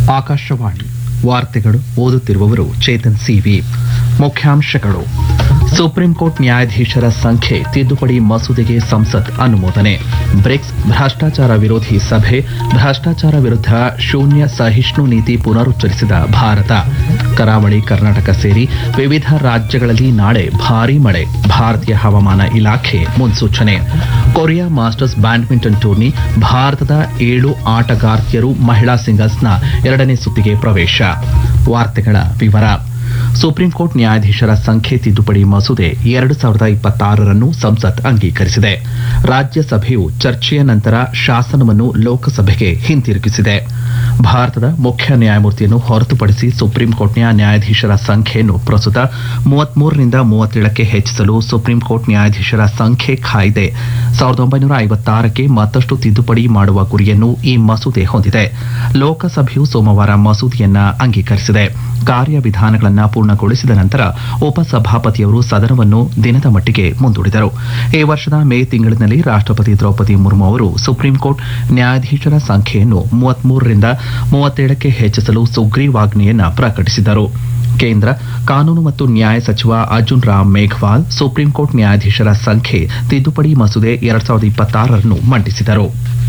ಆಕಾಶವಾಣಿ ವಾರ್ತೆಗಳು ಓದುತ್ತಿರುವವರು ಚೇತನ್ ಸಿವಿ ಮುಖ್ಯಾಂಶಗಳು ಸುಪ್ರೀಂ ಕೋರ್ಟ್ ನ್ಯಾಯಾಧೀಶರ ಸಂಖ್ಯೆ ತಿದ್ದುಪಡಿ ಮಸೂದೆಗೆ ಸಂಸತ್ ಅನುಮೋದನೆ ಬ್ರಿಕ್ಸ್ ಭ್ರಷ್ಟಾಚಾರ ವಿರೋಧಿ ಸಭೆ ಭ್ರಷ್ಟಾಚಾರ ವಿರುದ್ಧ ಶೂನ್ಯ ಸಹಿಷ್ಣು ನೀತಿ ಪುನರುಚ್ಚರಿಸಿದ ಭಾರತ ಕರಾವಳಿ ಕರ್ನಾಟಕ ಸೇರಿ ವಿವಿಧ ರಾಜ್ಯಗಳಲ್ಲಿ ನಾಳೆ ಭಾರೀ ಮಳೆ ಭಾರತೀಯ ಹವಾಮಾನ ಇಲಾಖೆ ಮುನ್ಸೂಚನೆ ಕೊರಿಯಾ ಮಾಸ್ಟರ್ಸ್ ಬ್ಯಾಡ್ಮಿಂಟನ್ ಟೂರ್ನಿ ಭಾರತದ ಏಳು ಆಟಗಾರ್ತಿಯರು ಮಹಿಳಾ ಸಿಂಗಲ್ಸ್ನ ಎರಡನೇ ಸುತ್ತಿಗೆ ಪ್ರವೇಶ ವಾರ್ತೆಗಳ ವಿವರ ಸುಪ್ರೀಂ ಕೋರ್ಟ್ ನ್ಯಾಯಾಧೀಶರ ಸಂಖ್ಯೆ ತಿದ್ದುಪಡಿ ಮಸೂದೆ ಎರಡು ಸಾವಿರದ ಇಪ್ಪತ್ತಾರರನ್ನು ಸಂಸತ್ ಅಂಗೀಕರಿಸಿದೆ ರಾಜ್ಯಸಭೆಯು ಚರ್ಚೆಯ ನಂತರ ಶಾಸನವನ್ನು ಲೋಕಸಭೆಗೆ ಹಿಂತಿರುಗಿಸಿದೆ ಭಾರತದ ಮುಖ್ಯ ನ್ಯಾಯಮೂರ್ತಿಯನ್ನು ಹೊರತುಪಡಿಸಿ ಸುಪ್ರೀಂ ಕೋರ್ಟ್ನ ನ್ಯಾಯಾಧೀಶರ ಸಂಖ್ಯೆಯನ್ನು ಪ್ರಸ್ತುತ ಮೂವತ್ಮೂರರಿಂದ ಮೂವತ್ತೇಳಕ್ಕೆ ಹೆಚ್ಚಿಸಲು ಸುಪ್ರೀಂ ಕೋರ್ಟ್ ನ್ಯಾಯಾಧೀಶರ ಸಂಖ್ಯೆ ಕಾಯ್ದೆ ಸಾವಿರದ ಒಂಬೈನೂರ ಐವತ್ತಾರಕ್ಕೆ ಮತ್ತಷ್ಟು ತಿದ್ದುಪಡಿ ಮಾಡುವ ಗುರಿಯನ್ನು ಈ ಮಸೂದೆ ಹೊಂದಿದೆ ಲೋಕಸಭೆಯು ಸೋಮವಾರ ಮಸೂದೆಯನ್ನ ಅಂಗೀಕರಿಸಿದೆ ಕಾರ್ಯವಿಧಾನಗಳನ್ನು ಪೂರ್ಣಗೊಳಿಸಿದ ನಂತರ ಉಪಸಭಾಪತಿಯವರು ಸದನವನ್ನು ದಿನದ ಮಟ್ಟಿಗೆ ಮುಂದೂಡಿದರು ಈ ವರ್ಷದ ಮೇ ತಿಂಗಳಿನಲ್ಲಿ ರಾಷ್ಟ್ರಪತಿ ದ್ರೌಪದಿ ಮುರ್ಮು ಅವರು ಸುಪ್ರೀಂ ಕೋರ್ಟ್ ನ್ಯಾಯಾಧೀಶರ ಸಂಖ್ಯೆಯನ್ನು ಮೂವತ್ಮೂರರಿಂದ ಮೂವತ್ತೇಳಕ್ಕೆ ಹೆಚ್ಚಿಸಲು ಸುಗ್ರೀವಾಜ್ಞೆಯನ್ನ ಪ್ರಕಟಿಸಿದರು ಕೇಂದ್ರ ಕಾನೂನು ಮತ್ತು ನ್ಯಾಯ ಸಚಿವ ಅರ್ಜುನ್ ರಾಮ್ ಮೇಘವಾಲ್ ಸುಪ್ರೀಂ ಕೋರ್ಟ್ ನ್ಯಾಯಾಧೀಶರ ಸಂಖ್ಯೆ ತಿದ್ದುಪಡಿ ಮಸೂದೆ ಎರಡ್ ಸಾವಿರದ ಇಪ್ಪತ್ತಾರರನ್ನು ಮಂಡಿಸಿದರು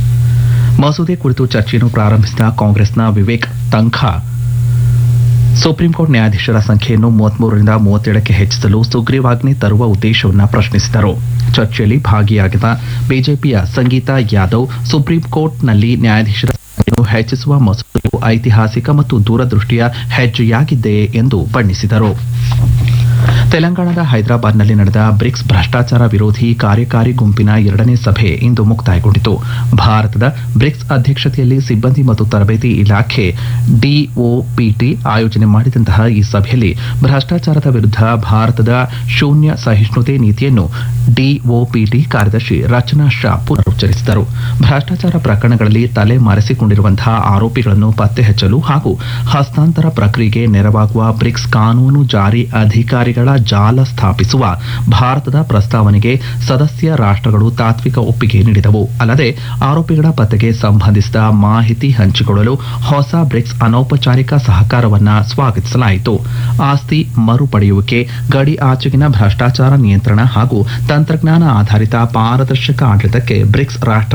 ಮಸೂದೆ ಕುರಿತು ಚರ್ಚೆಯನ್ನು ಪ್ರಾರಂಭಿಸಿದ ಕಾಂಗ್ರೆಸ್ನ ವಿವೇಕ್ ತಂಖಾ ಸುಪ್ರೀಂ ಕೋರ್ಟ್ ನ್ಯಾಯಾಧೀಶರ ಸಂಖ್ಯೆಯನ್ನು ಮೂವತ್ಮೂರರಿಂದ ಮೂವತ್ತೇಳಕ್ಕೆ ಹೆಚ್ಚಿಸಲು ಸುಗ್ರೀವಾಜ್ಞೆ ತರುವ ಉದ್ದೇಶವನ್ನು ಪ್ರಶ್ನಿಸಿದರು ಚರ್ಚೆಯಲ್ಲಿ ಭಾಗಿಯಾಗಿದ್ದ ಬಿಜೆಪಿಯ ಸಂಗೀತಾ ಯಾದವ್ ಸುಪ್ರೀಂ ಕೋರ್ಟ್ನಲ್ಲಿ ನ್ಯಾಯಾಧೀಶರ ಸಂಖ್ಯೆಯನ್ನು ಹೆಚ್ಚಿಸುವ ಮಸೂದೆಯು ಐತಿಹಾಸಿಕ ಮತ್ತು ದೂರದೃಷ್ಟಿಯ ಹೆಜ್ಜೆಯಾಗಿದೆ ಎಂದು ಬಣ್ಣಿಸಿದರು ತೆಲಂಗಾಣದ ಹೈದರಾಬಾದ್ನಲ್ಲಿ ನಡೆದ ಬ್ರಿಕ್ಸ್ ಭ್ರಷ್ಟಾಚಾರ ವಿರೋಧಿ ಕಾರ್ಯಕಾರಿ ಗುಂಪಿನ ಎರಡನೇ ಸಭೆ ಇಂದು ಮುಕ್ತಾಯಗೊಂಡಿತು ಭಾರತದ ಬ್ರಿಕ್ಸ್ ಅಧ್ಯಕ್ಷತೆಯಲ್ಲಿ ಸಿಬ್ಬಂದಿ ಮತ್ತು ತರಬೇತಿ ಇಲಾಖೆ ಡಿಒಪಿಟಿ ಆಯೋಜನೆ ಮಾಡಿದಂತಹ ಈ ಸಭೆಯಲ್ಲಿ ಭ್ರಷ್ಟಾಚಾರದ ವಿರುದ್ಧ ಭಾರತದ ಶೂನ್ಯ ಸಹಿಷ್ಣುತೆ ನೀತಿಯನ್ನು ಡಿಒಪಿಟಿ ಕಾರ್ಯದರ್ಶಿ ರಚನಾ ಶಾ ಪುನರುಚ್ಚರಿಸಿದರು ಭ್ರಷ್ಟಾಚಾರ ಪ್ರಕರಣಗಳಲ್ಲಿ ತಲೆ ಮರೆಸಿಕೊಂಡಿರುವಂತಹ ಆರೋಪಿಗಳನ್ನು ಪತ್ತೆ ಹಚ್ಚಲು ಹಾಗೂ ಹಸ್ತಾಂತರ ಪ್ರಕ್ರಿಯೆಗೆ ನೆರವಾಗುವ ಬ್ರಿಕ್ಸ್ ಕಾನೂನು ಜಾರಿ ಅಧಿಕಾರಿಗಳ ಜಾಲ ಸ್ಥಾಪಿಸುವ ಭಾರತದ ಪ್ರಸ್ತಾವನೆಗೆ ಸದಸ್ಯ ರಾಷ್ಟ್ರಗಳು ತಾತ್ವಿಕ ಒಪ್ಪಿಗೆ ನೀಡಿದವು ಅಲ್ಲದೆ ಆರೋಪಿಗಳ ಪತ್ತೆಗೆ ಸಂಬಂಧಿಸಿದ ಮಾಹಿತಿ ಹಂಚಿಕೊಳ್ಳಲು ಹೊಸ ಬ್ರಿಕ್ಸ್ ಅನೌಪಚಾರಿಕ ಸಹಕಾರವನ್ನ ಸ್ವಾಗತಿಸಲಾಯಿತು ಆಸ್ತಿ ಮರುಪಡೆಯುವಿಕೆ ಗಡಿ ಆಚೆಗಿನ ಭ್ರಷ್ಟಾಚಾರ ನಿಯಂತ್ರಣ ಹಾಗೂ ತಂತ್ರಜ್ಞಾನ ಆಧಾರಿತ ಪಾರದರ್ಶಕ ಆಡಳಿತಕ್ಕೆ ಬ್ರಿಕ್ಸ್ ರಾಷ್ಟ್ರ